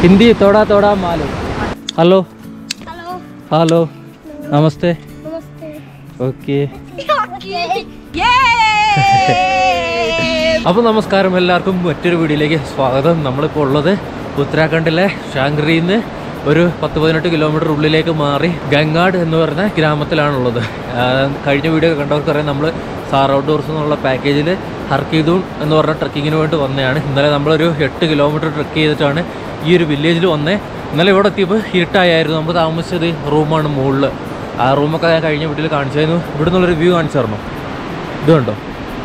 हिंदी थोड़ा थोड़ा मालूम हेलो हेलो हेलो नमस्ते नमस्ते ഓക്കെ ये അപ്പോൾ നമസ്കാരം എല്ലാവർക്കും മറ്റൊരു വീഡിയോയിലേക്ക് സ്വാഗതം നമ്മളിപ്പോൾ ഉള്ളത് ഉത്തരാഖണ്ഡിലെ ഷാങ്ക്രിയിൽ നിന്ന് ഒരു പത്ത് പതിനെട്ട് കിലോമീറ്റർ ഉള്ളിലേക്ക് മാറി ഗംഗാഡ് എന്ന് പറയുന്ന ഗ്രാമത്തിലാണുള്ളത് ആ, കഴിഞ്ഞ വീഡിയോ കണ്ടവർക്കറിയാം നമ്മൾ സാർ ഔട്ട്ഡോർസ് എന്നുള്ള പാക്കേജിൽ ഹർക്കീദൂൺ എന്ന് പറഞ്ഞ ട്രക്കിങ്ങിന് വേണ്ടി വന്നതാണ് ഇന്നലെ നമ്മളൊരു എട്ട് കിലോമീറ്റർ ട്രക്ക് ചെയ്തിട്ടാണ് ഈ ഒരു വില്ലേജിൽ വന്നത് ഇന്നലെ ഇവിടെ എത്തിയപ്പോൾ ഇരുട്ടായിരുന്നു നമ്മൾ താമസിച്ചത് റൂമാണ് മുകളിൽ ആ റൂമൊക്കെ ഞാൻ കഴിഞ്ഞ വീട്ടിൽ കാണിച്ചായിരുന്നു ഇവിടെ നിന്നുള്ളൊരു വ്യൂ കാണിച്ചു തരണം ഇത് കണ്ടോ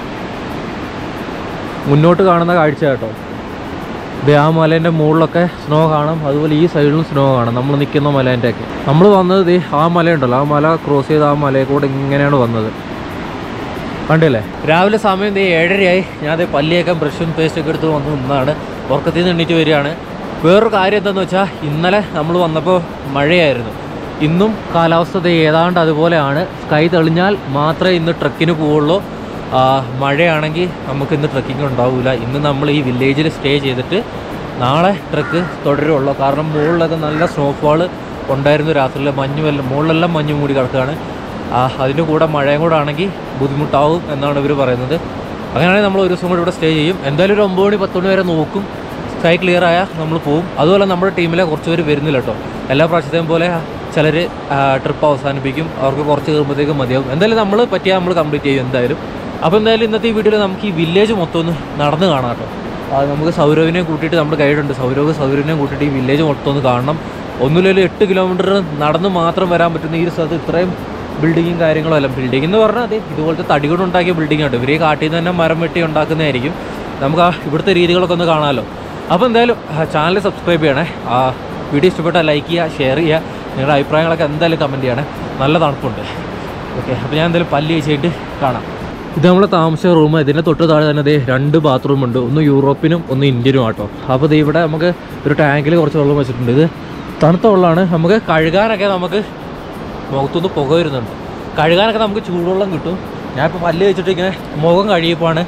മുന്നോട്ട് കാണുന്ന കാഴ്ച കേട്ടോ ഇത് ആ മലേൻ്റെ മുകളിലൊക്കെ സ്നോ കാണാം അതുപോലെ ഈ സൈഡിലും സ്നോ കാണാം നമ്മൾ നിൽക്കുന്ന മലേൻ്റെ ഒക്കെ നമ്മൾ വന്നത് ദേ ആ മലയുണ്ടല്ലോ ആ മല ക്രോസ് ചെയ്ത് ആ മലയിൽ കൂടെ ഇങ്ങനെയാണ് വന്നത് കണ്ടില്ലേ രാവിലെ സമയം ദേ ഏഴരയായി ഞാൻ ദേ പല്ലിയൊക്കെ ബ്രഷും പേസ്റ്റ് ഒക്കെ എടുത്ത് വന്ന് നിന്നാണ് ഉറക്കത്തിൽ നിന്ന് എണ്ണീറ്റ് വരികയാണ് വേറൊരു കാര്യം എന്താണെന്ന് വെച്ചാൽ ഇന്നലെ നമ്മൾ വന്നപ്പോൾ മഴയായിരുന്നു ഇന്നും കാലാവസ്ഥ ദേ ഏതാണ്ട് അതുപോലെയാണ് സ്കൈ തെളിഞ്ഞാൽ മാത്രമേ ഇന്ന് ട്രക്കിന് പോവുള്ളൂ ആ, മഴയാണെങ്കിൽ നമുക്ക് ഇന്ന് ട്രക്കിംഗ് ഉണ്ടാവില്ല ഇന്ന് നമ്മൾ ഈ വില്ലേജിൽ സ്റ്റേ ചെയ്തിട്ട് നാളെ ട്രക്ക് തുടരുള്ളൂ കാരണം മുകളിലൊക്കെ നല്ല സ്നോഫാൾ ഉണ്ടായിരുന്നു രാത്രിയിൽ മഞ്ഞ് വല്ല മുകളിലെല്ലാം മഞ്ഞ് മൂടി കിടക്കുകയാണ് ആ, അതിൻ്റെ കൂടെ മഴയും കൂടെ ആണെങ്കിൽ ബുദ്ധിമുട്ടാവും എന്നാണ് ഇവർ പറയുന്നത് അങ്ങനെയാണെങ്കിൽ നമ്മൾ ഒരു ദിവസം കൂടി ഇവിടെ സ്റ്റേ ചെയ്യും എന്തായാലും ഒരു ഒമ്പത് മണി പത്ത് മണി വരെ നോക്കും സ്കൈ ക്ലിയർ ആയാൽ നമ്മൾ പോവും അതുപോലെ നമ്മുടെ ടീമിലെ കുറച്ച് പേര് വരുന്നില്ല കേട്ടോ എല്ലാ പ്രാവശ്യത്തെയും പോലെ ചിലർ ട്രിപ്പ് അവസാനിപ്പിക്കും അവർക്ക് കുറച്ച് കയറുമ്പോഴത്തേക്കും മതിയാവും എന്തായാലും നമ്മൾ പറ്റിയാൽ നമ്മൾ കംപ്ലീറ്റ് ചെയ്യും എന്തായാലും അപ്പോൾ എന്തായാലും ഇന്നത്തെ ഈ വീഡിയോയിൽ നമുക്ക് ഈ വില്ലേജ് മൊത്തം ഒന്ന് നടന്ന് കാണാം കേട്ടോ അത് നമുക്ക് സൗരവിനെ കൂട്ടിയിട്ട് നമ്മുടെ ഗൈഡുണ്ട് സൗരവ് സൗരവിനെ കൂട്ടിയിട്ട് ഈ വില്ലേജ് മൊത്തം ഒന്ന് കാണണം ഒന്നുമില്ലെങ്കിൽ എട്ട് കിലോമീറ്റർ നടന്ന് മാത്രം വരാൻ പറ്റുന്ന ഈ ഒരു സ്ഥലത്ത് ഇത്രയും ബിൽഡിങ്ങും കാര്യങ്ങളും അല്ല ബിൽഡിംഗ് എന്ന് പറഞ്ഞാൽ അതെ ഇതുപോലത്തെ തടി കൊണ്ട് ഉണ്ടാക്കിയ ബിൽഡിംഗ് ആണ് ഇവർ ഈ കാട്ടിൽ നിന്ന് തന്നെ മരം വെട്ടി ഉണ്ടാക്കുന്നതായിരിക്കും നമുക്ക് ആ ഇവിടുത്തെ രീതികളൊക്കെ ഒന്ന് കാണാമല്ലോ അപ്പോൾ എന്തായാലും ചാനൽ സബ്സ്ക്രൈബ് ചെയ്യണേ ആ വീഡിയോ ഇഷ്ടപ്പെട്ടാൽ ലൈക്ക് ചെയ്യുക ഷെയർ ചെയ്യുക നിങ്ങളുടെ അഭിപ്രായങ്ങളൊക്കെ എന്തായാലും കമൻറ്റ് ചെയ്യണേ നല്ല തണുപ്പുണ്ട് ഓക്കെ അപ്പോൾ ഞാൻ എന്തായാലും പല്ല് കഴിച്ചിട്ട് കാണാം ഇത് നമ്മൾ താമസിച്ച റൂം ഇതിൻ്റെ തൊട്ട് താഴെ തന്നെ ദേ രണ്ട് ബാത്റൂം ഉണ്ട് ഒന്ന് യൂറോപ്പിനും ഒന്ന് ഇന്ത്യനും ആട്ടോ അപ്പോൾ ദേ ഇവിടെ നമുക്ക് ഒരു ടാങ്കിൽ കുറച്ച് വെള്ളം വെച്ചിട്ടുണ്ട് ഇത് തണുത്ത വെള്ളമാണ് നമുക്ക് കഴുകാനൊക്കെ നമുക്ക് മുഖത്തുനിന്ന് പുക വരുന്നുണ്ട് കഴുകാനൊക്കെ നമുക്ക് ചൂടുവെള്ളം കിട്ടും ഞാനിപ്പോൾ പല്ല് വെച്ചിട്ട് ഇങ്ങനെ മുഖം കഴിയപ്പോഴാണ്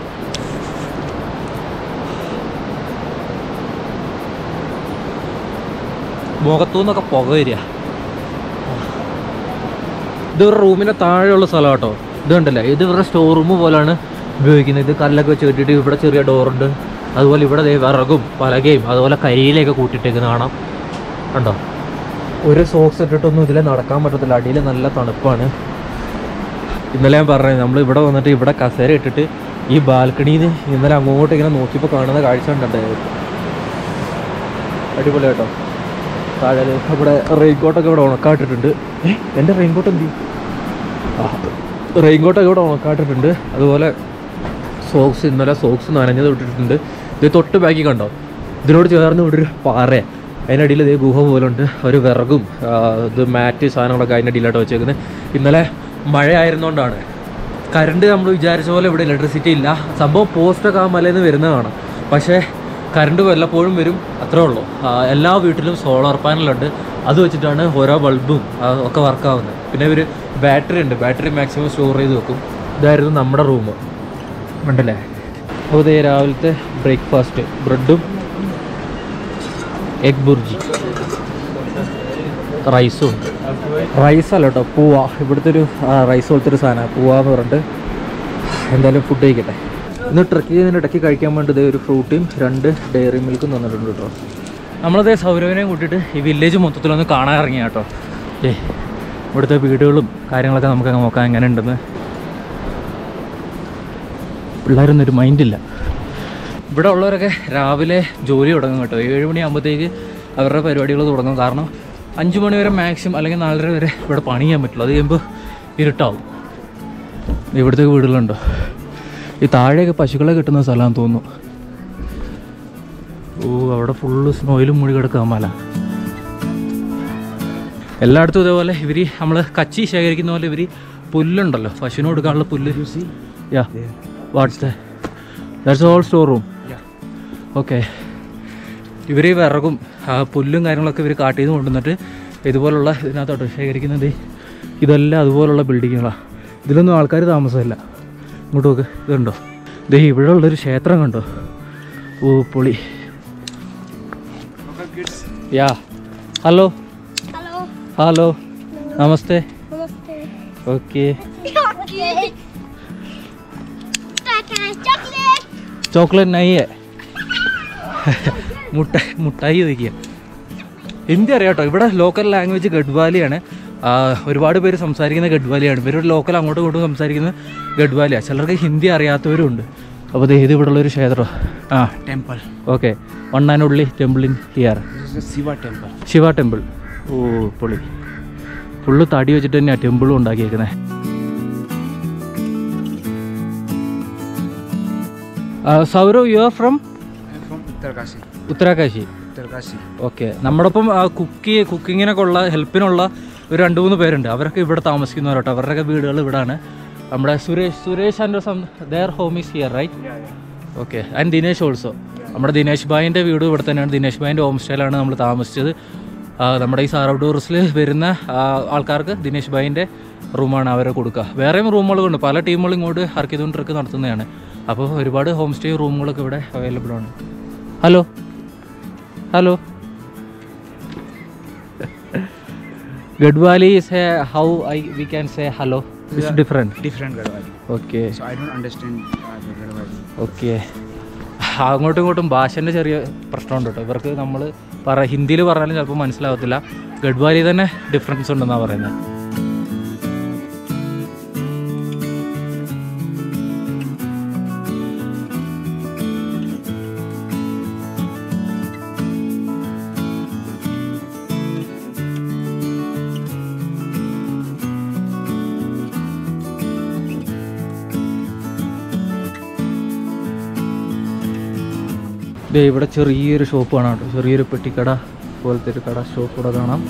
മുഖത്തുനിന്നൊക്കെ പുക വരിക ഇത് ഇവരുടെ റൂമിൻ്റെ താഴെയുള്ള സ്ഥലം കേട്ടോ ഇത് കണ്ടല്ലേ ഇത് ഇവരുടെ സ്റ്റോർ റൂം പോലെയാണ് ഉപയോഗിക്കുന്നത് ഇത് കല്ലൊക്കെ വെച്ച് കെട്ടിയിട്ട് ഇവിടെ ചെറിയ ഡോറുണ്ട് അതുപോലെ ഇവിടെ ദേ വിറകും പലകയും അതുപോലെ കരിയിലൊക്കെ കൂട്ടിയിട്ടേക്ക് കാണാം കണ്ടോ ഒരു സോക്സ് ഇട്ടിട്ടൊന്നും ഇതിൽ നടക്കാൻ പറ്റത്തില്ല അടിയിൽ നല്ല തണുപ്പാണ് ഇന്നലെ ഞാൻ പറഞ്ഞത് നമ്മൾ ഇവിടെ വന്നിട്ട് ഇവിടെ കസേര ഇട്ടിട്ട് ഈ ബാൽക്കണിയിൽ നിന്ന് ഇന്നലെ അങ്ങോട്ട് ഇങ്ങനെ നോക്കിയപ്പോൾ കാണുന്ന കാഴ്ച ഉണ്ടുണ്ടായത് അടിപൊളി കേട്ടോ താഴെ ദേ ഇവിടെ റെയിൻകോട്ടൊക്കെ ഇവിടെ ഉണക്കാട്ടിട്ടുണ്ട് ഏ എൻ്റെ റെയിൻകോട്ട് എന്ത് ചെയ്യും? ആ റെയിൻകോട്ടൊക്കെ ഇവിടെ ഉണക്കാട്ടിട്ടുണ്ട് അതുപോലെ സോക്സ് ഇന്നലെ സോക്സ് നനഞ്ഞത് ഇട്ടിട്ടുണ്ട് ഇത് തൊട്ട് ബാക്കി കണ്ടോ ഇതിനോട് ചേർന്ന് ഇവിടെ ഒരു പാറയാണ് അതിനടിയിൽ ഇതേ ഗുഹ പോലെ ഉണ്ട് ഒരു വിറകും ആ, ഇത് മാറ്റ് സാധനങ്ങളൊക്കെ അതിൻ്റെ അടിയിലായിട്ട് വെച്ചേക്കുന്നത് ഇന്നലെ മഴ ആയിരുന്നുകൊണ്ടാണ് കറണ്ട് നമ്മൾ വിചാരിച്ച പോലെ ഇവിടെ ഇലക്ട്രിസിറ്റി ഇല്ല സംഭവം പോസ്റ്റൊക്കെ ആ മലയിൽ നിന്ന് വരുന്നതാണ് പക്ഷേ കറണ്ട് വല്ലപ്പോഴും വരും അത്രേ ഉള്ളൂ ആ, എല്ലാ വീട്ടിലും സോളാർ പാനലുണ്ട് അത് വെച്ചിട്ടാണ് ഓരോ ബൾബും ആ, ഒക്കെ വർക്കാവുന്നത് പിന്നെ ഇവർ ബാറ്ററി ഉണ്ട് ബാറ്ററി മാക്സിമം സ്റ്റോർ ചെയ്ത് വെക്കും ഇതായിരുന്നു നമ്മുടെ റൂം ഉണ്ടല്ലേ അപ്പോൾ ഇതേ രാവിലത്തെ ബ്രേക്ക്ഫാസ്റ്റ് ബ്രെഡും എഗ് ബുർജി റൈസും ഉണ്ട് റൈസ് അല്ല കേട്ടോ പൂവ ഇവിടുത്തെ ഒരു റൈസ് പോലത്തെ ഒരു സാധനമാണ് പൂവ എന്ന് പറഞ്ഞിട്ട് എന്തായാലും ഫുഡ് കഴിക്കട്ടെ ഇന്ന് ട്രക്ക് ചെയ്യുന്നതിന് ഇടയ്ക്ക് കഴിക്കാൻ വേണ്ടി ഇതേ ഒരു ഫ്രൂട്ടിയും രണ്ട് ഡയറി മിൽക്കും തന്നിട്ടുണ്ട് കേട്ടോ നമ്മളതേ സൗരവിനെയും കൂട്ടിയിട്ട് ഈ വില്ലേജ് മൊത്തത്തിലൊന്ന് കാണാൻ ഇറങ്ങിയ കേട്ടോ ഏ ഇവിടുത്തെ വീടുകളും കാര്യങ്ങളൊക്കെ നമുക്ക് നോക്കാം എങ്ങനെ ഉണ്ടെന്ന് പിള്ളേരൊന്നും ഒരു മൈൻഡില്ല ഇവിടെ ഉള്ളവരൊക്കെ രാവിലെ ജോലി തുടങ്ങും കേട്ടോ ഏഴ് മണിയാകുമ്പോഴത്തേക്ക് അവരുടെ പരിപാടികൾ തുടങ്ങും കാരണം അഞ്ച് മണി വരെ മാക്സിമം അല്ലെങ്കിൽ നാലര വരെ ഇവിടെ പണി ചെയ്യാൻ പറ്റുള്ളൂ അത് കഴിയുമ്പോൾ ഇരുട്ടാവും ഇവിടുത്തെ വീടുകളുണ്ടോ ഈ താഴെയൊക്കെ പശുക്കളെ കിട്ടുന്ന സ്ഥലമാണെന്ന് തോന്നുന്നു ഓ അവിടെ ഫുള്ള് സ്നോയിലും മൂടി കിടക്കുക മല എല്ലായിടത്തും ഇതേപോലെ ഇവർ നമ്മൾ കച്ചി ശേഖരിക്കുന്ന പോലെ ഇവർ പുല്ലുണ്ടല്ലോ പശുവിന് കൊടുക്കാനുള്ള പുല്ല് yeah what's that's all store room okay ഇവർ ഈ വിറകും ആ പുല്ലും കാര്യങ്ങളൊക്കെ ഇവർ കാട്ടിൽ നിന്ന് കൊണ്ടുവന്നിട്ട് ഇതുപോലുള്ള ഇതിനകത്തോട്ട് ശേഖരിക്കുന്നത് ഇതെല്ലാം അതുപോലുള്ള ബിൽഡിങ്ങുകളാണ് ഇതിലൊന്നും ആൾക്കാർ താമസമില്ല ഇങ്ങോട്ട് നോക്ക് ഇതുണ്ടോ ദേ ഇവിടെ ഉള്ളൊരു ക്ഷേത്രം കണ്ടോ ഓ പൊളി yeah hello Hello. Hello namaste Namaste. Okay Okay. Tata, chocolate. Chocolate നയ്യേ മുട്ട മുട്ടായി ചോദിക്കുക ഹിന്ദി അറിയാം കേട്ടോ ഇവിടെ ലോക്കൽ ലാംഗ്വേജ് ഗഡ്വാലിയാണ് ആ, ഒരുപാട് പേര് സംസാരിക്കുന്ന ഗഡ്വാലിയാണ് ഇവരുടെ ലോക്കൽ അങ്ങോട്ടും ഇങ്ങോട്ടും സംസാരിക്കുന്ന ഗഡ്വാലിയാണ് ചിലർക്ക് ഹിന്ദി അറിയാത്തവരും ഉണ്ട് അപ്പോൾ ദേ ഇത് ഇവിടെയുള്ള ഒരു ക്ഷേത്രം ആ temple. ഓക്കെ വൺ ആൻഡ് ഉള്ളി temple in here This is a Shiva temple. Shiva temple ഓ പൊളി ഫുള്ള് തടി വെച്ചിട്ട് തന്നെയാണ് ടെമ്പിളും ഉണ്ടാക്കിയേക്കുന്നത് Saurav you are from I'm from Uttarkashi. Uttarkashi Uttarkashi. Okay നമ്മടൊപ്പം കുക്കി കുക്കിങ്ങിനൊക്കെ ഉള്ള ഹെൽപ്പിനുള്ള ഒരു രണ്ട് മൂന്ന് പേരുണ്ട് അവരൊക്കെ ഇവിടെ താമസിക്കുന്നവരോട്ടോ അവരുടെയൊക്കെ വീടുകൾ ഇവിടാണ് നമ്മുടെ Suresh Suresh and some their home is here right okay and Dinesh also നമ്മുടെ ദിനേശ് ഭായിൻ്റെ വീട് ഇവിടെ തന്നെയാണ് ദിനേശ് ഭായിൻ്റെ ഹോം സ്റ്റൈലാണ് നമ്മൾ താമസിച്ചത് ആ, നമ്മുടെ ഈ സാറവ് ടൂറിസ്റ്റിൽ വരുന്ന ആ, ആൾക്കാർക്ക് ദിനേശ് ഭായിൻ്റെ റൂമാണ് അവരെ കൊടുക്കുക വേറെയും റൂമുകളുണ്ട് പല ടീമുകളും ഇങ്ങോട്ട് ഹർക്കിതും ട്രിക്ക് നടത്തുന്നതാണ് അപ്പോൾ ഒരുപാട് ഹോം സ്റ്റേ റൂമുകളൊക്കെ ഇവിടെ അവൈലബിൾ ആണ് hello hello Garhwali is a how I we can say hello it's Yeah. different Different Gadwali. okay So I don't understand uh, the Gadwali. okay അങ്ങോട്ടും ഇങ്ങോട്ടും ഭാഷൻ്റെ ചെറിയ പ്രശ്നമുണ്ട് കേട്ടോ ഇവർക്ക് നമ്മൾ പറ ഹിന്ദിയിൽ പറഞ്ഞാലും ചിലപ്പോൾ മനസ്സിലാവത്തില്ല ഗഡ്വാലി തന്നെ ഡിഫറൻസ് ഉണ്ടെന്നാണ് പറയുന്നത് ദേ ഇവിടെ ചെറിയൊരു ഷോപ്പ് കാണാം കേട്ടോ ചെറിയൊരു പെട്ടിക്കട പോലത്തെ ഒരു കട ഷോപ്പ് ഇവിടെ കാണാം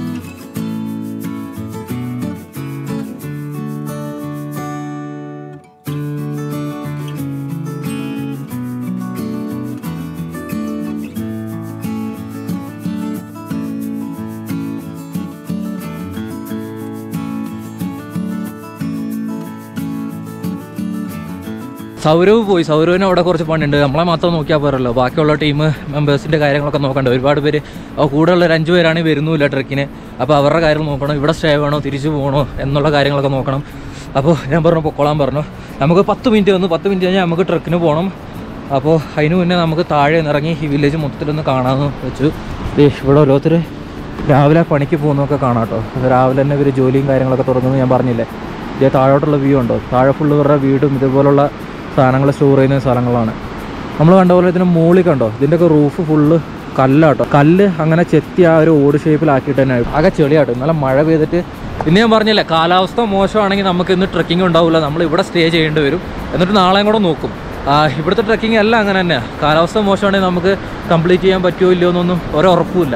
സൗരവ് പോയി സൗരവിന് അവിടെ കുറച്ച് പണിയുണ്ട് നമ്മളെ മാത്രം നോക്കിയാൽ പോരല്ലോ ബാക്കിയുള്ള ടീം മെമ്പേഴ്സിൻ്റെ കാര്യങ്ങളൊക്കെ നോക്കണ്ട ഒരുപാട് പേര് ആ കൂടെയുള്ള ഒരു അഞ്ച് പേരാണെങ്കിൽ വരുന്നുമില്ല ട്രക്കിന് അപ്പോൾ അവരുടെ കാര്യങ്ങൾ നോക്കണം ഇവിടെ സ്റ്റേ വേണോ തിരിച്ചു പോകണോ എന്നുള്ള കാര്യങ്ങളൊക്കെ നോക്കണം അപ്പോൾ ഞാൻ പറഞ്ഞു പൊക്കോളാൻ പറഞ്ഞു നമുക്ക് പത്ത് മിനിറ്റ് വന്നു പത്ത് മിനിറ്റ് കഴിഞ്ഞാൽ നമുക്ക് ട്രക്കിന് പോകണം അപ്പോൾ അതിന് മുന്നേ നമുക്ക് താഴെ നിന്ന് ഇറങ്ങി ഈ വില്ലേജ് മൊത്തത്തിലൊന്ന് കാണാമെന്ന് വെച്ചു ദേ ഇവിടെ ഓരോരുത്തർ രാവിലെ പണിക്ക് പോകുന്നതൊക്കെ കാണാം കേട്ടോ അത് രാവിലെ തന്നെ ഇവർ ജോലിയും കാര്യങ്ങളൊക്കെ തുടങ്ങുന്നു ഞാൻ പറഞ്ഞില്ലേ ഇതേ താഴോട്ടുള്ള വ്യൂ ഉണ്ടോ താഴെ ഫുള്ള് ഇവരുടെ വീടും ഇതുപോലുള്ള സാധനങ്ങൾ സ്റ്റോർ ചെയ്യുന്ന സ്ഥലങ്ങളാണ് നമ്മൾ കണ്ട പോലെ ഇതിന് മുകളിൽ കണ്ടോ ഇതിൻ്റെയൊക്കെ റൂഫ് ഫുള്ള് കല്ലാട്ടോ കല്ല് അങ്ങനെ ചെത്തി ആ ഒരു ഓട് ഷേപ്പിലാക്കിയിട്ട് തന്നെ ആകെ ചെളിയാട്ടോ ഇന്നലെ മഴ പെയ്തിട്ട് ഇന്ന് ഞാൻ പറഞ്ഞില്ലേ കാലാവസ്ഥ മോശമാണെങ്കിൽ നമുക്ക് ഇന്ന് ട്രക്കിംഗ് ഉണ്ടാവില്ല നമ്മൾ ഇവിടെ സ്റ്റേ ചെയ്യേണ്ടി വരും എന്നിട്ട് നാളെയും കൂടെ നോക്കും ആ, ഇവിടുത്തെ ട്രക്കിംഗ് എല്ലാം അങ്ങനെ തന്നെയാണ് കാലാവസ്ഥ മോശമാണെങ്കിൽ നമുക്ക് കംപ്ലീറ്റ് ചെയ്യാൻ പറ്റുമോ ഇല്ലയോ എന്നൊന്നും ഒരു ഉറപ്പുമില്ല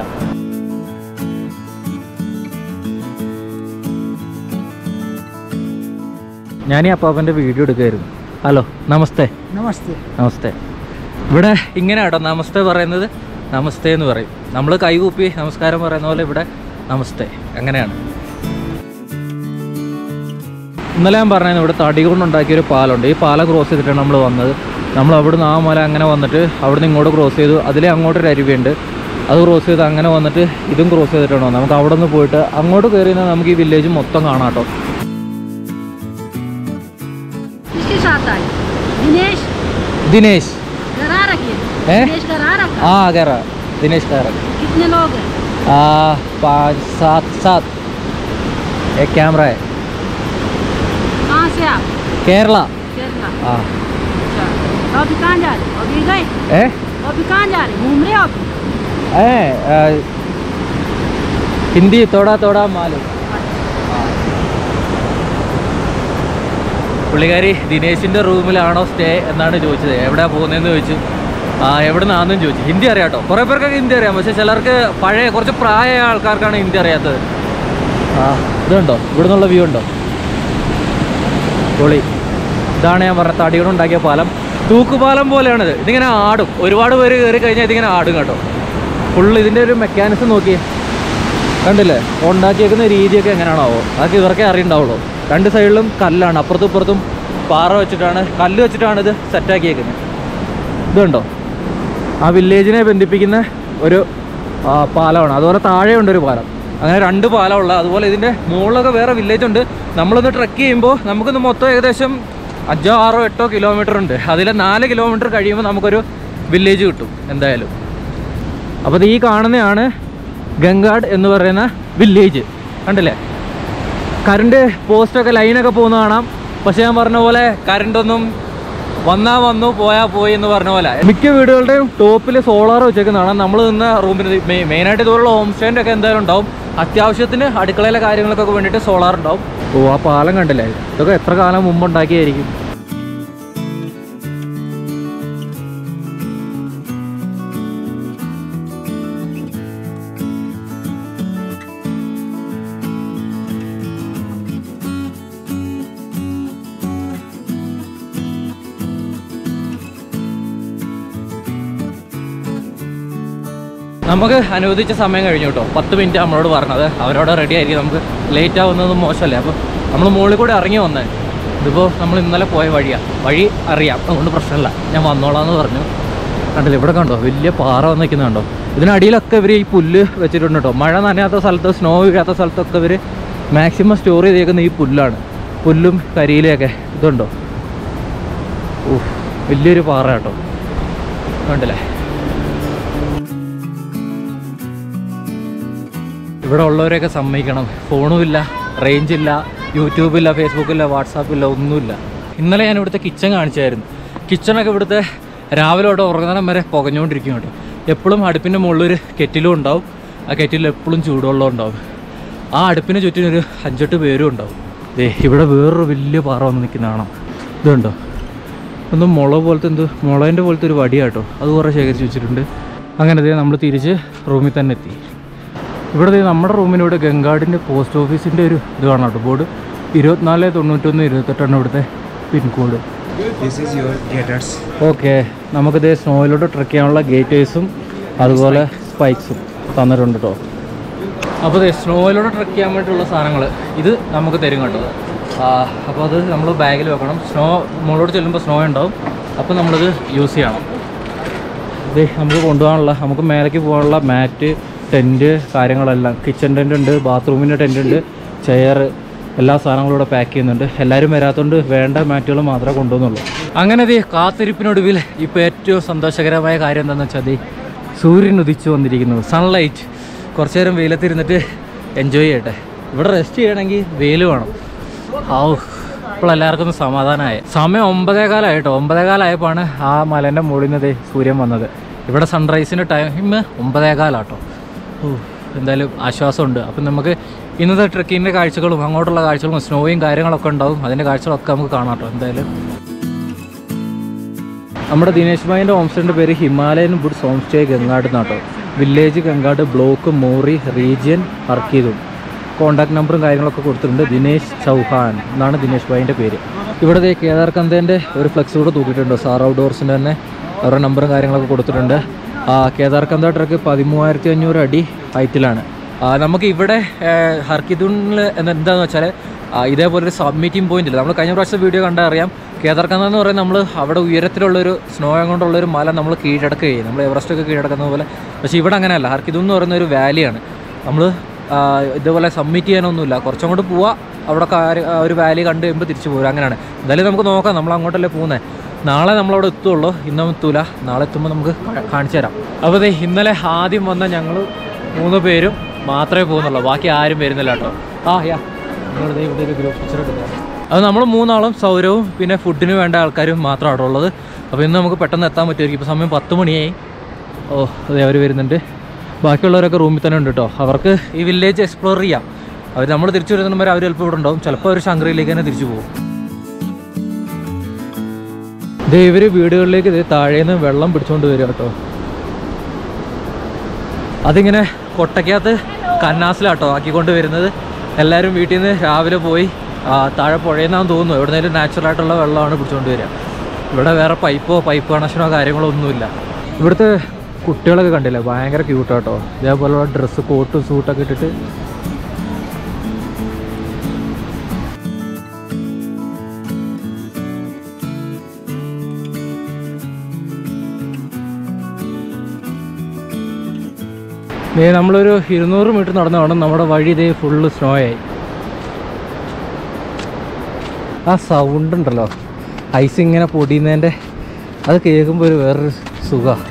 ഞാൻ ഈ അപ്പാപ്പൻ്റെ വീഡിയോ എടുക്കുമായിരുന്നു ഹലോ നമസ്തേ Namaste. നമസ്തേ ഇവിടെ ഇങ്ങനെ കേട്ടോ നമസ്തേ പറയുന്നത് നമസ്തേ എന്ന് പറയും നമ്മൾ കൈകൂപ്പി നമസ്കാരം പറയുന്ന പോലെ ഇവിടെ നമസ്തേ അങ്ങനെയാണ് ഇന്നലെ ഞാൻ പറഞ്ഞത് ഇവിടെ തടി കൊണ്ടുണ്ടാക്കിയ ഒരു പാലമുണ്ട് ഈ പാലം ക്രോസ് ചെയ്തിട്ടാണ് നമ്മൾ വന്നത് നമ്മൾ അവിടുന്ന് ആ മല അങ്ങനെ വന്നിട്ട് അവിടുന്ന് ഇങ്ങോട്ട് ക്രോസ് ചെയ്തു അതിലെ അങ്ങോട്ടൊരു അരുവിയുണ്ട് അത് ക്രോസ് ചെയ്ത് അങ്ങനെ വന്നിട്ട് ഇതും ക്രോസ് ചെയ്തിട്ടാണ് വന്നത് നമുക്ക് അവിടെ നിന്ന് പോയിട്ട് അങ്ങോട്ട് കയറി നിന്നാൽ നമുക്ക് ഈ വില്ലേജ് മൊത്തം കാണാം കേട്ടോ किसके साथ आए दिनेश ദിനേശ് घर आ रखिए हैं? दिनेश घर आ रखा ആ കയറ ദിനേശ് കയറ कितने लोग हैं आ, पाँच सात सात एक कैमरा है कहाँ से आप केरला केरला हाँ अच्छा तो अभी कहाँ जा रहे हो अभी गए ए तो अभी कहाँ जा रहे हो घूम रहे हो अभी ए आ, हिंदी थोड़ा थोड़ा मालूम പുള്ളിക്കാരി ദിനേശിൻ്റെ റൂമിലാണോ സ്റ്റേ എന്നാണ് ചോദിച്ചത് എവിടെയാണ് പോകുന്നതെന്ന് ചോദിച്ചു ആ എവിടെ നിന്നാണെന്നും ചോദിച്ചു ഹിന്ദി അറിയാം കേട്ടോ കുറേ പേർക്കൊക്കെ ഹിന്ദി അറിയാം പക്ഷേ ചിലർക്ക് പഴയ കുറച്ച് പ്രായമായ ആൾക്കാർക്കാണ് ഹിന്ദി അറിയാത്തത് ആ ഇതുണ്ടോ ഇവിടെ നിന്നുള്ള വ്യൂ ഉണ്ടോ പൊളി ഇതാണ് ഞാൻ പറഞ്ഞ തടികൊണ്ട് ഉണ്ടാക്കിയ പാലം തൂക്കുപാലം പോലെയാണിത് ഇതിങ്ങനെ ആടും ഒരുപാട് പേര് കയറി കഴിഞ്ഞാൽ ഇതിങ്ങനെ ആടും കേട്ടോ ഫുള്ള് ഇതിൻ്റെ ഒരു മെക്കാനിസം നോക്കി കണ്ടില്ലേ ഉണ്ടാക്കിയേക്കുന്ന രീതിയൊക്കെ എങ്ങനെയാണാവോ അതൊക്കെ ഇവർക്കേ അറിയണ്ടാവുള്ളൂ രണ്ട് സൈഡിലും കല്ലാണ് അപ്പുറത്തും ഇപ്പുറത്തും പാറ വെച്ചിട്ടാണ് കല്ല് വെച്ചിട്ടാണ് ഇത് സെറ്റാക്കിയേക്കുന്നത് ഇതുണ്ടോ ആ വില്ലേജിനെ ബന്ധിപ്പിക്കുന്ന ഒരു ആ, പാലമാണ് അതുപോലെ താഴെ ഉണ്ട് ഒരു പാലം അങ്ങനെ രണ്ട് പാലമുള്ള അതുപോലെ ഇതിൻ്റെ മുകളിലൊക്കെ വേറെ വില്ലേജ് ഉണ്ട് നമ്മളൊന്ന് ട്രക്ക് ചെയ്യുമ്പോൾ നമുക്കിന്ന് മൊത്തം ഏകദേശം അഞ്ചോ ആറോ എട്ടോ കിലോമീറ്റർ ഉണ്ട് അതിൽ നാല് കിലോമീറ്റർ കഴിയുമ്പോൾ നമുക്കൊരു വില്ലേജ് കിട്ടും എന്തായാലും അപ്പോൾ ഇത് ഈ കാണുന്നതാണ് ഗംഗാഡ് എന്ന് പറയുന്ന വില്ലേജ് കണ്ടില്ലേ കറണ്ട് പോസ്റ്റൊക്കെ ലൈനൊക്കെ പോകുന്ന കാണാം പക്ഷെ ഞാൻ പറഞ്ഞ പോലെ കറണ്ടൊന്നും വന്നാ വന്നു പോയാ പോയി എന്ന് പറഞ്ഞ പോലെ മിക്ക വീടുകളുടെയും ടോപ്പിൽ സോളാർ വെച്ചേക്കുന്നതാണ് നമ്മൾ നിന്ന റൂമിന് മെയിനായിട്ട് ഇതുപോലുള്ള ഹോം സ്റ്റേൻ്റെ ഒക്കെ എന്തായാലും ഉണ്ടാവും അത്യാവശ്യത്തിന് അടുക്കളയിലെ കാര്യങ്ങൾക്കൊക്കെ വേണ്ടിയിട്ട് സോളാർ ഉണ്ടാവും ഓ ആ പാലം കണ്ടില്ലേ ഇതൊക്കെ എത്ര കാലം മുമ്പ് ഉണ്ടാക്കിയായിരിക്കും നമുക്ക് അനുവദിച്ച സമയം കഴിഞ്ഞു കേട്ടോ പത്ത് മിനിറ്റ് നമ്മളോട് പറഞ്ഞത് അവരോട് റെഡി ആയിരിക്കും നമുക്ക് ലേറ്റ് ആവുന്നതും മോശമല്ലേ അപ്പോൾ നമ്മൾ മുകളിൽ കൂടെ ഇറങ്ങി വന്നേ ഇതിപ്പോൾ നമ്മൾ ഇന്നലെ പോയ വഴിയാണ് വഴി അറിയാം അതുകൊണ്ട് പ്രശ്നമില്ല ഞാൻ വന്നോളാം എന്ന് പറഞ്ഞു കണ്ടില്ല ഇവിടെ കണ്ടോ വലിയ പാറ വന്ന് നിൽക്കുന്നത് കണ്ടോ ഇതിനടിയിലൊക്കെ ഇവർ ഈ പുല്ല് വെച്ചിട്ടുണ്ട് കേട്ടോ മഴ നനയാത്ത സ്ഥലത്ത് സ്നോ വീഴാത്ത സ്ഥലത്തൊക്കെ ഇവർ മാക്സിമം സ്റ്റോർ ചെയ്തേക്കുന്ന ഈ പുല്ലാണ് പുല്ലും കരിയിലൊക്കെ ഇതുണ്ടോ ഓ വലിയൊരു പാറ കേട്ടോ കണ്ടില്ലേ ഇവിടെ ഉള്ളവരെയൊക്കെ സമ്മതിക്കണം ഫോണുമില്ല റേഞ്ചില്ല യൂട്യൂബില്ല ഫേസ്ബുക്കില്ല വാട്സാപ്പില്ല ഒന്നുമില്ല ഇന്നലെ ഞാൻ ഇവിടുത്തെ കിച്ചൺ കാണിച്ചായിരുന്നു കിച്ചണൊക്കെ ഇവിടുത്തെ രാവിലെ തൊട്ട് ഉറങ്ങുന്നേരം വരെ പുകഞ്ഞുകൊണ്ടിരിക്കും കേട്ടോ എപ്പോഴും അടുപ്പിൻ്റെ മുകളിലൊരു കെറ്റിലും ഉണ്ടാവും ആ കെറ്റിൽ എപ്പോഴും ചൂടുവെള്ളം ഉണ്ടാവും ആ അടുപ്പിന് ചുറ്റിനും ഒരു അഞ്ചെട്ട് പേരും ഉണ്ടാവും ദേ ഇവിടെ വേറൊരു വലിയ പാറ വന്ന് നിൽക്കുന്ന കാണാം ഇതുണ്ടോ ഒന്ന് മുള പോലത്തെ എന്തോ മുളേൻ്റെ പോലത്തെ ഒരു വടിയാട്ടോ അത് കുറേ ശേഖരിച്ച് വെച്ചിട്ടുണ്ട് അങ്ങനെ ദേ നമ്മൾ തിരിച്ച് റൂമിൽ തന്നെ എത്തി ഇവിടെ ദേ നമ്മുടെ റൂമിനൂടെ ഗംഗാഡിൻ്റെ പോസ്റ്റ് ഓഫീസിൻ്റെ ഒരു ഇത് കാണാം കേട്ടോ ബോർഡ് ഇരുപത്തിനാല് തൊണ്ണൂറ്റൊന്ന് ഇരുപത്തെട്ടാണ് ഇവിടുത്തെ pin code This is your gators. Okay നമുക്കിത് സ്നോയിലോട്ട് ട്രക്ക് ചെയ്യാനുള്ള ഗേറ്റേഴ്സും അതുപോലെ സ്പൈക്സും തന്നിട്ടുണ്ട് കേട്ടോ അപ്പോൾ അതെ സ്നോയിലൂടെ ട്രക്ക് ചെയ്യാൻ വേണ്ടിയിട്ടുള്ള സാധനങ്ങൾ ഇത് നമുക്ക് തരും കേട്ടോ അപ്പോൾ അത് നമ്മൾ ബാഗിൽ വെക്കണം സ്നോ മുകളിലോട്ട് ചെല്ലുമ്പോൾ സ്നോ ഉണ്ടാവും അപ്പോൾ നമ്മളിത് യൂസ് ചെയ്യണം ഇത് നമുക്ക് കൊണ്ടുപോകാനുള്ള നമുക്ക് മേലേക്ക് പോകാനുള്ള മാറ്റ് ടെൻറ്റ് കാര്യങ്ങളെല്ലാം കിച്ചൺ ടെൻ്റ് ഉണ്ട് ബാത്റൂമിൻ്റെ ടെൻ്റ് ഉണ്ട് ചെയർ എല്ലാ സാധനങ്ങളും ഇവിടെ പാക്ക് ചെയ്യുന്നുണ്ട് എല്ലാവരും വരാത്തതുകൊണ്ട് വേണ്ട മാറ്റുകൾ മാത്രമേ കൊണ്ടുവന്നുള്ളൂ അങ്ങനെ ദേ കാത്തിരിപ്പിനൊടുവിൽ ഇപ്പോൾ ഏറ്റവും സന്തോഷകരമായ കാര്യം എന്താണെന്ന് വെച്ചാൽ ദേ സൂര്യൻ ഉദിച്ചു വന്നിരിക്കുന്നു സൺലൈറ്റ് കുറച്ച് നേരം വെയിലത്തിരുന്നിട്ട് എൻജോയ് ചെയ്യട്ടെ ഇവിടെ റെസ്റ്റ് ചെയ്യണമെങ്കിൽ വെയിൽ വേണം ഔ ഇപ്പോൾ എല്ലാവർക്കും ഒന്ന് സമാധാനമായി സമയം ഒമ്പതേ കാലമായിട്ടോ ഒമ്പതേ കാലമായപ്പോഴാണ് ആ മലേൻ്റെ മുകളിൽ നിന്ന് ദേ സൂര്യൻ വന്നത് ഇവിടെ സൺറൈസിൻ്റെ ടൈം ഒമ്പതേ കാലാട്ടോ ഓ എന്തായാലും ആശ്വാസമുണ്ട് അപ്പം നമുക്ക് ഇന്നത്തെ ട്രക്കിങ്ങിൻ്റെ കാഴ്ചകളും അങ്ങോട്ടുള്ള കാഴ്ചകളും സ്നോയും കാര്യങ്ങളൊക്കെ ഉണ്ടാവും അതിൻ്റെ കാഴ്ചകളൊക്കെ നമുക്ക് കാണാം കേട്ടോ എന്തായാലും നമ്മുടെ ദിനേശ് ഭായിൻ്റെ ഹോം സ്റ്റേൻ്റെ പേര് Himalayan woods home stay Gangad എന്നാട്ടോ village Gangad block Mori region ഹർക്കീതും കോൺടാക്ട് നമ്പറും കാര്യങ്ങളൊക്കെ കൊടുത്തിട്ടുണ്ട് ദിനേശ് ചൗഹാൻ എന്നാണ് ദിനേശ് ഭായിൻ്റെ പേര് ഇവിടെ ദേ കേദാർ കന്തേൻ്റെ ഒരു ഫ്ലെക്സ് കൂടെ തൂക്കിയിട്ടുണ്ട് സാർ ഔട്ട്ഡോർസിൻ്റെ തന്നെ അവരുടെ നമ്പറും കാര്യങ്ങളൊക്കെ കൊടുത്തിട്ടുണ്ട് ആ കേദാർ കന്ത ട്രക്ക് പതിമൂവായിരത്തി അഞ്ഞൂറ് അടി ഹൈറ്റിലാണ് ആ, നമുക്ക് ഇവിടെ ഹർക്കിദുണിൽ എന്താണെന്ന് വെച്ചാൽ ആ, ഇതേപോലെ ഒരു സബ്മിറ്റിംഗ് പോയിന്റ് ഇല്ല നമ്മൾ കഴിഞ്ഞ പ്രാവശ്യം വീഡിയോ കണ്ടാൽ അറിയാം കേദാർക്കന്ത എന്ന് പറയുന്നത് നമ്മൾ അവിടെ ഉയരത്തിലുള്ളൊരു സ്നോ കൊണ്ടുള്ളൊരു മല നമ്മൾ കീഴടക്കുകയും നമ്മൾ എവറസ്റ്റ് ഒക്കെ കീഴടക്കുന്ന പോലെ പക്ഷേ ഇവിടെ അങ്ങനെയല്ല ഹർക്കിദു എന്ന് പറയുന്ന ഒരു വാലിയാണ് നമ്മൾ ഇതേപോലെ സബ്മിറ്റ് ചെയ്യാനൊന്നുമില്ല കുറച്ചും കൂടെ പോവാ അവിടെ കാര്യം- ആ ഒരു വാലി കണ്ട് കഴിയുമ്പോൾ തിരിച്ചു പോരും അങ്ങനെയാണ് എന്തായാലും നമുക്ക് നോക്കാം നമ്മൾ അങ്ങോട്ടല്ലേ പോകുന്നത് നാളെ നമ്മളവിടെ എത്തുള്ളൂ ഇന്നും എത്തൂല നാളെ എത്തുമ്പോൾ നമുക്ക് കാ- കാണിച്ചു തരാം അപ്പോൾ ദേ ഇന്നലെ ആദ്യം വന്ന ഞങ്ങൾ മൂന്ന് പേരും മാത്രമേ പോകുന്നുള്ളൂ ബാക്കി ആരും വരുന്നില്ല കേട്ടോ ആ യാ നിങ്ങളുടെ ഇവിടെ ഒരു ഗ്രൂപ്പ് പിക്ചർ എടുക്കാം അത് നമ്മൾ മൂന്നാളും സൗരവും പിന്നെ ഫുഡിന് വേണ്ട ആൾക്കാരും മാത്രമാണ് അവിടെ ഉള്ളത് അപ്പോൾ ഇന്ന് നമുക്ക് പെട്ടെന്ന് എത്താൻ പറ്റുമായിരിക്കും ഇപ്പോൾ സമയം പത്ത് മണിയായി ഓ അതെ അവർ വരുന്നുണ്ട് ബാക്കിയുള്ളവരൊക്കെ റൂമിൽ തന്നെ ഉണ്ട് കേട്ടോ അവർക്ക് ഈ വില്ലേജ് എക്സ്പ്ലോർ ചെയ്യാം അവർ നമ്മൾ തിരിച്ചു വരുന്ന വരെ അവർ ചിലപ്പോൾ ഇവിടെ ഉണ്ടാവും ചിലപ്പോൾ അവർ ശങ്കരയിലേക്ക് തന്നെ തിരിച്ചു പോകും ദേ ഇവർ വീടുകളിലേക്ക് ഇത് താഴേന്ന് വെള്ളം പിടിച്ചുകൊണ്ട് വരിക കേട്ടോ അതിങ്ങനെ കൊട്ടയ്ക്കകത്ത് കന്നാസിലാട്ടോ ആക്കിക്കൊണ്ട് വരുന്നത് എല്ലാവരും വീട്ടിൽ നിന്ന് രാവിലെ പോയി ആ, താഴെ പുഴയെന്നാന്ന് തോന്നുന്നു എവിടുന്നേലും നാച്ചുറൽ ആയിട്ടുള്ള വെള്ളമാണ് പിടിച്ചുകൊണ്ട് വരിക ഇവിടെ വേറെ പൈപ്പോ പൈപ്പ് കണക്ഷനോ കാര്യങ്ങളോ ഒന്നുമില്ല ഇവിടുത്തെ കുട്ടികളൊക്കെ കണ്ടില്ലേ ഭയങ്കര ക്യൂട്ടാട്ടോ ഇതേപോലുള്ള ഡ്രസ്സ് കോട്ടും സൂട്ടൊക്കെ ഇട്ടിട്ട് ദേ നമ്മളൊരു ഇരുന്നൂറ് മീറ്റർ നടന്നു വേണം നമ്മുടെ വഴി ഇതേ ഫുള്ള് സ്നോ ആയി ആ സൗണ്ട് ഉണ്ടല്ലോ ഐസ് ഇങ്ങനെ പൊടിയുന്നതിൻ്റെ അത് കേൾക്കുമ്പോൾ ഒരു വേറൊരു സുഖമാണ്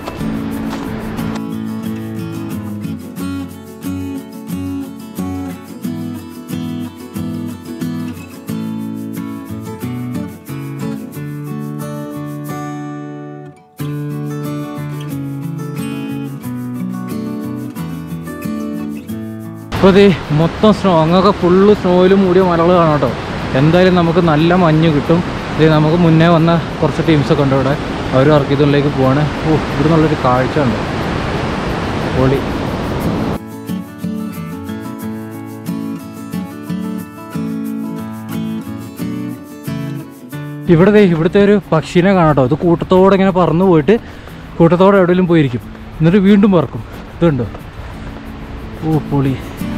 ഇപ്പോൾ ഇത് മൊത്തം സ്നോ അങ്ങൊക്കെ ഫുള്ള് സ്നോയിൽ മൂടിയ മലകൾ കാണാം കേട്ടോ എന്തായാലും നമുക്ക് നല്ല മഞ്ഞ് കിട്ടും ഇത് നമുക്ക് മുന്നേ വന്ന കുറച്ച് ടീംസൊക്കെ ഉണ്ട് ഇവിടെ അവർ അർക്കിതുള്ളിലേക്ക് പോവാണ് ഓ ഇവിടെ നിന്നുള്ളൊരു കാഴ്ച ഉണ്ട് പൊളി ഇവിടെ ദേ ഇവിടുത്തെ ഒരു പക്ഷീനെ കാണാട്ടോ ഇത് കൂട്ടത്തോടെ ഇങ്ങനെ പറന്നു പോയിട്ട് കൂട്ടത്തോടെ എവിടെയെങ്കിലും പോയിരിക്കും എന്നിട്ട് വീണ്ടും പറക്കും ഇതുണ്ടോ ഓ പൊളി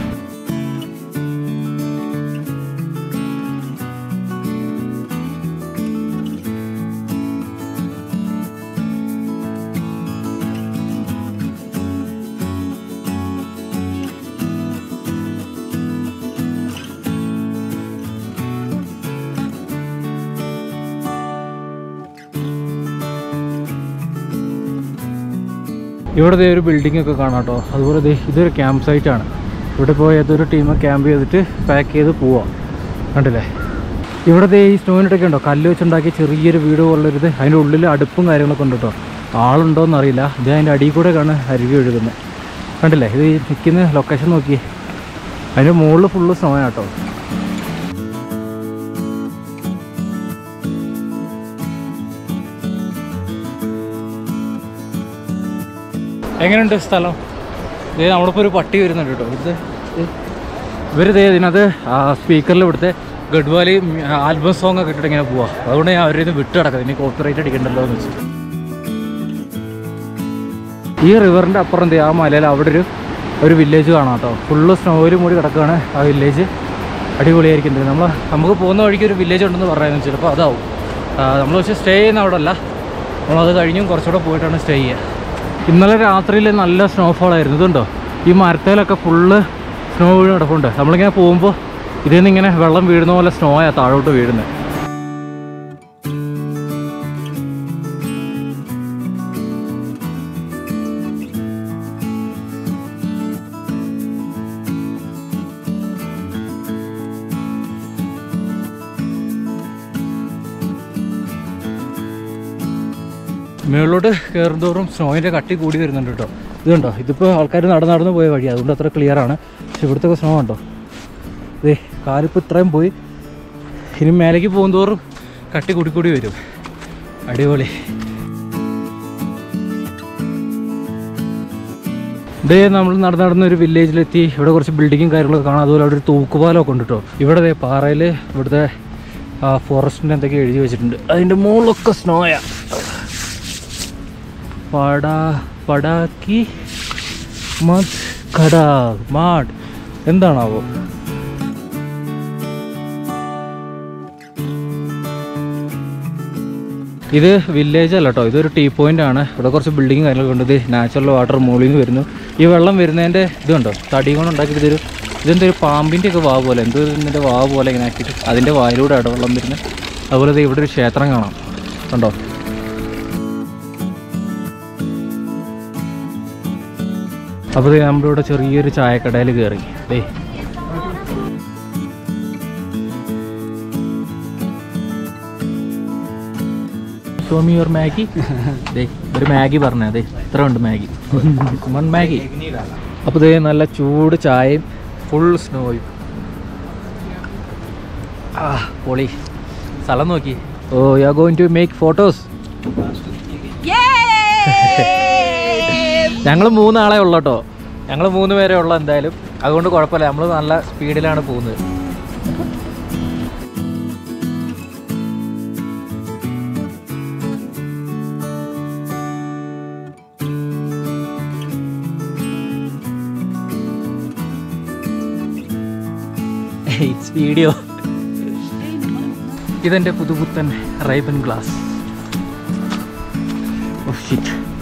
ഇവിടെ ദേ ഒരു ബിൽഡിംഗ് ഒക്കെ കാണാം കേട്ടോ അതുപോലെ ദേ ഇതൊരു ക്യാമ്പ് സൈറ്റ് ആണ് ഇവിടെ പോയി ഏതൊരു ടീം ക്യാമ്പ് ചെയ്തിട്ട് പാക്ക് ചെയ്ത് പോവാം കണ്ടില്ലേ ഇവിടെ ദേ ഈ സ്നോയിനിട്ടൊക്കെ ഉണ്ടോ കല്ല് വെച്ചുണ്ടാക്കിയ ചെറിയൊരു വീട് പോലുള്ളൊരിത് അതിൻ്റെ ഉള്ളിൽ അടുപ്പും കാര്യങ്ങളൊക്കെ ഉണ്ട് കേട്ടോ ആളുണ്ടോയെന്ന് അറിയില്ല ഇത് അതിൻ്റെ അടിയിൽ കൂടെ കാണാൻ അരുവി ഒഴുകുന്നത് കണ്ടില്ലേ ഇത് ഈ നിൽക്കുന്ന ലൊക്കേഷൻ നോക്കിയേ അതിൻ്റെ മുകളിൽ ഫുള്ള് സ്നോ കേട്ടോ എങ്ങനെയുണ്ട് സ്ഥലം ഇതേ നമ്മളിപ്പോൾ ഒരു പട്ടി വരുന്നുണ്ട് കേട്ടോ ഇവിടുത്തെ ഇവരിതേ ഇതിനകത്ത് സ്പീക്കറിൽ ഇവിടുത്തെ ഗഡ്വാലി ആൽബം സോങ് ഒക്കെ ഇട്ടിട്ട് ഇങ്ങനെ പോവാം അതുകൊണ്ട് ഞാൻ അവരുടെ ഇത് വിട്ട് കിടക്കുന്നത് ഇനി കോപ്പറേറ്റ് അടിക്കണ്ടല്ലോ എന്ന് വെച്ചിട്ട് ഈ റിവറിൻ്റെ അപ്പുറം ദേ ആ മലയിൽ അവിടെ ഒരു ഒരു വില്ലേജ് കാണാം കേട്ടോ ഫുള്ള് സ്നോയിൽ മൂടി കിടക്കുകയാണ് ആ വില്ലേജ് അടിപൊളിയായിരിക്കും നമ്മൾ നമുക്ക് പോകുന്ന വഴിക്ക് ഒരു വില്ലേജ് ഉണ്ടെന്ന് പറയുന്നത് ചിലപ്പോൾ അതാവും നമ്മൾ പക്ഷേ സ്റ്റേ ചെയ്യുന്ന അവിടെ അല്ല നമ്മളത് കഴിഞ്ഞും കുറച്ചുകൂടെ പോയിട്ടാണ് സ്റ്റേ ചെയ്യുക ഇന്നലെ രാത്രിയിൽ നല്ല സ്നോഫോൾ ആയിരുന്നു ഇതുണ്ടോ ഈ മരത്തേലൊക്കെ ഫുള്ള് സ്നോ വീണ് കിടപ്പുണ്ട് നമ്മളിങ്ങനെ പോകുമ്പോൾ ഇതിൽ നിന്ന് ഇങ്ങനെ വെള്ളം വീഴുന്ന പോലെ സ്നോയാ താഴോട്ട് വീഴുന്നത് മുകളിലോട്ട് കയറുന്തോറും സ്നോയിൻ്റെ കട്ടി കൂടി വരുന്നുണ്ട് കേട്ടോ ഇതുണ്ടോ ഇതിപ്പോൾ ആൾക്കാർ നടന്ന് നടന്ന് പോയ വഴി അതുകൊണ്ട് അത്ര ക്ലിയർ ആണ് പക്ഷെ ഇവിടുത്തെ സ്നോ ഉണ്ടോ ഇതേ കാലിപ്പോൾ ഇത്രയും പോയി ഇനി മേലേക്ക് പോകുന്തോറും കട്ടി കൂടി കൂടി വരും അടിപൊളി ഇതേ നമ്മൾ നടന്ന് നടന്ന ഒരു വില്ലേജിലെത്തി ഇവിടെ കുറച്ച് ബിൽഡിങ്ങും കാര്യങ്ങളൊക്കെ കാണാം അതുപോലെ അവിടെ ഒരു തൂക്കുപാലമൊക്കെ ഉണ്ട് കേട്ടോ ഇവിടെ ദേ പാറയിൽ ഇവിടുത്തെ ഫോറസ്റ്റിൻ്റെ എന്തൊക്കെ എഴുതി വെച്ചിട്ടുണ്ട് അതിൻ്റെ മുകളിലൊക്കെ സ്നോയാ പടാ പടാക്കി മത് കടാ മാഡ് എന്താണാവോ ഇത് വില്ലേജ് അല്ല കേട്ടോ ഇതൊരു ടീ പോയിന്റ് ആണ് ഇവിടെ കുറച്ച് ബിൽഡിങ് കാര്യങ്ങളൊക്കെ ഉണ്ട് ഇത് നാച്ചുറൽ വാട്ടർ മുകളിൽ നിന്ന് വരുന്നു ഈ വെള്ളം വരുന്നതിൻ്റെ ഇതുണ്ടോ തടി കൊണ്ട് ഉണ്ടാക്കിയിട്ട് ഇതൊരു ഇതെന്തൊരു പാമ്പിൻ്റെ ഒക്കെ വാ പോലെ എന്തോ ഇതിൻ്റെ വാ പോലെ ഇങ്ങനെ ആക്കിയിട്ട് അതിൻ്റെ വായിലൂടെ ആണ് വെള്ളം വരുന്നത് അതുപോലെ ദേ ഇവിടെ ഒരു ക്ഷേത്രം കാണാം കണ്ടോ അപ്പോൾ ദേ നമ്മളിവിടെ ചെറിയൊരു ചായക്കടയിൽ കയറി ദേ ഷോമി യുവർ മാഗി ദേ ഒരു മാഗി പറഞ്ഞേ ദേ ഇത്ര ഉണ്ട് മാഗി വൺ മാഗി അപ്പോൾ ദേ നല്ല ചൂട് ചായയും ഫുൾ സ്നോയും ആ പൊളി സ്ഥലം നോക്കി oh you are going to make photos ഞങ്ങൾ മൂന്നാളെ ഉള്ളു കേട്ടോ ഞങ്ങൾ മൂന്ന് പേരെ ഉള്ളു എന്തായാലും അതുകൊണ്ട് കുഴപ്പമില്ല നമ്മൾ നല്ല സ്പീഡിലാണ് പോകുന്നത് ഇറ്റ്സ് വീഡിയോ ഇതെൻ്റെ പുതുപുത്തൻ റൈബൻ ഗ്ലാസ് ഓ ഷിറ്റ്